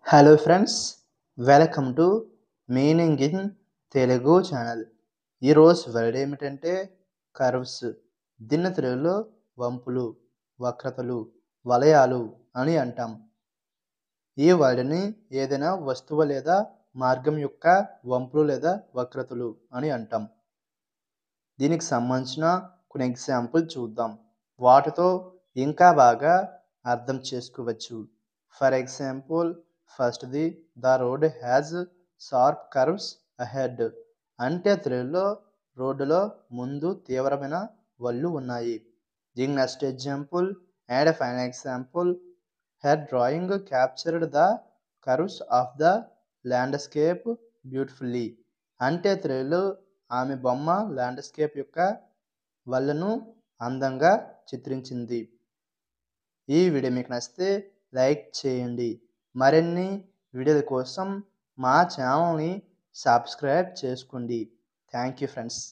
hello friends welcome to meaning in Telugu channel ఈరోజు word ఏమిటంటే curves దీన్ని తెలుగులో వంపులు వక్రతలు వలయాలు అని అంటాం ఈ వర్డ్ని ఏదైనా వస్తువు లేదా మార్గం యొక్క వంపులు లేదా వక్రతలు అని అంటాం దీనికి సంబంధించిన కొన్ని ఎగ్జాంపుల్ చూద్దాం వాటితో ఇంకా బాగా అర్థం చేసుకోవచ్చు ఫర్ ఎగ్జాంపుల్ ఫస్ట్ది the road has sharp curves ahead అంటే తెలుగులో రోడ్డులో ముందు తీవ్రమైన వళ్ళు ఉన్నాయి దీని next example and fine example her drawing captured the curves of the landscape beautifully అంటే తెలుగులో ఆమె బొమ్మ ల్యాండ్స్కేప్ యొక్క వల్లను అందంగా చిత్రించింది ఈ వీడియో మీకు నచ్చితే లైక్ చేయండి మరిన్ని వీడియోల కోసం మా ఛానల్ని సబ్స్క్రైబ్ చేసుకోండి థ్యాంక్ యూ ఫ్రెండ్స్